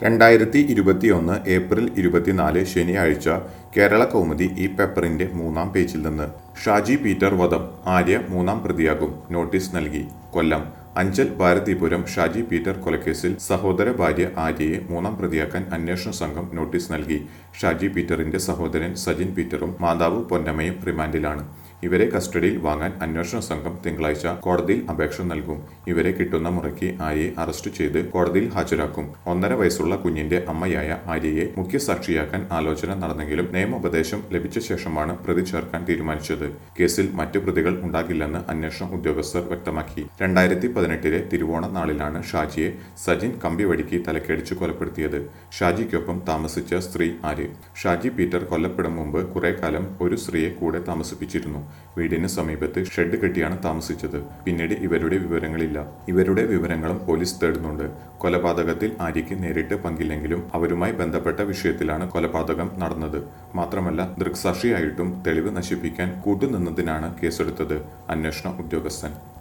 രണ്ടായിരത്തി ഇരുപത്തിയൊന്ന് ഏപ്രിൽ ഇരുപത്തിനാല് ശനിയാഴ്ച കേരള കൗമുദി ഈ പേപ്പറിന്റെ മൂന്നാം പേജിൽ നിന്ന് ഷാജി പീറ്റർ വധം ആര്യ മൂന്നാം പ്രതിയാകും നോട്ടീസ് നൽകി കൊല്ലം അഞ്ചൽ ഭാരതിപുരം ഷാജി പീറ്റർ കൊലക്കേസിൽ സഹോദര ഭാര്യ ആര്യയെ മൂന്നാം പ്രതിയാക്കാൻ അന്വേഷണ സംഘം നോട്ടീസ് നൽകി ഷാജി പീറ്ററിന്റെ സഹോദരൻ സജിൻ പീറ്ററും മാതാവ് പൊന്നമ്മയും റിമാൻഡിലാണ് ഇവരെ കസ്റ്റഡിയിൽ വാങ്ങാൻ അന്വേഷണ സംഘം തിങ്കളാഴ്ച കോടതിയിൽ അപേക്ഷ നൽകും ഇവരെ കിട്ടുന്ന മുറയ്ക്ക് ആര്യയെ അറസ്റ്റ് ചെയ്ത് കോടതിയിൽ ഹാജരാക്കും ഒന്നര വയസ്സുള്ള കുഞ്ഞിന്റെ അമ്മയായ ആര്യയെ മുഖ്യസാക്ഷിയാക്കാൻ ആലോചന നടന്നെങ്കിലും നിയമോപദേശം ലഭിച്ച ശേഷമാണ് പ്രതി ചേർക്കാൻ തീരുമാനിച്ചത് കേസിൽ മറ്റു പ്രതികൾ ഉണ്ടാകില്ലെന്ന് അന്വേഷണ ഉദ്യോഗസ്ഥർ വ്യക്തമാക്കി രണ്ടായിരത്തി പതിനെട്ടിലെ തിരുവോണ നാളിലാണ് ഷാജിയെ സജിൻ കമ്പിവടിക്ക് തലക്കടിച്ച് കൊലപ്പെടുത്തിയത് ഷാജിക്കൊപ്പം താമസിച്ച സ്ത്രീ ആര്യ ഷാജി പീറ്റർ കൊല്ലപ്പെടും മുമ്പ് കുറെ കാലം ഒരു സ്ത്രീയെ കൂടെ താമസിപ്പിച്ചിരുന്നു വീടിന് സമീപത്ത് ഷെഡ് കെട്ടിയാണ് താമസിച്ചത് പിന്നീട് ഇവരുടെ വിവരങ്ങളില്ല ഇവരുടെ വിവരങ്ങളും പോലീസ് തേടുന്നുണ്ട് കൊലപാതകത്തിൽ ആര്യയ്ക്ക് നേരിട്ട് പങ്കില്ലെങ്കിലും അവരുമായി ബന്ധപ്പെട്ട വിഷയത്തിലാണ് കൊലപാതകം നടന്നത് മാത്രമല്ല ദൃക്സാക്ഷിയായിട്ടും തെളിവ് നശിപ്പിക്കാൻ കൂട്ടുനിന്നതിനാണ് കേസെടുത്തത് അന്വേഷണ ഉദ്യോഗസ്ഥൻ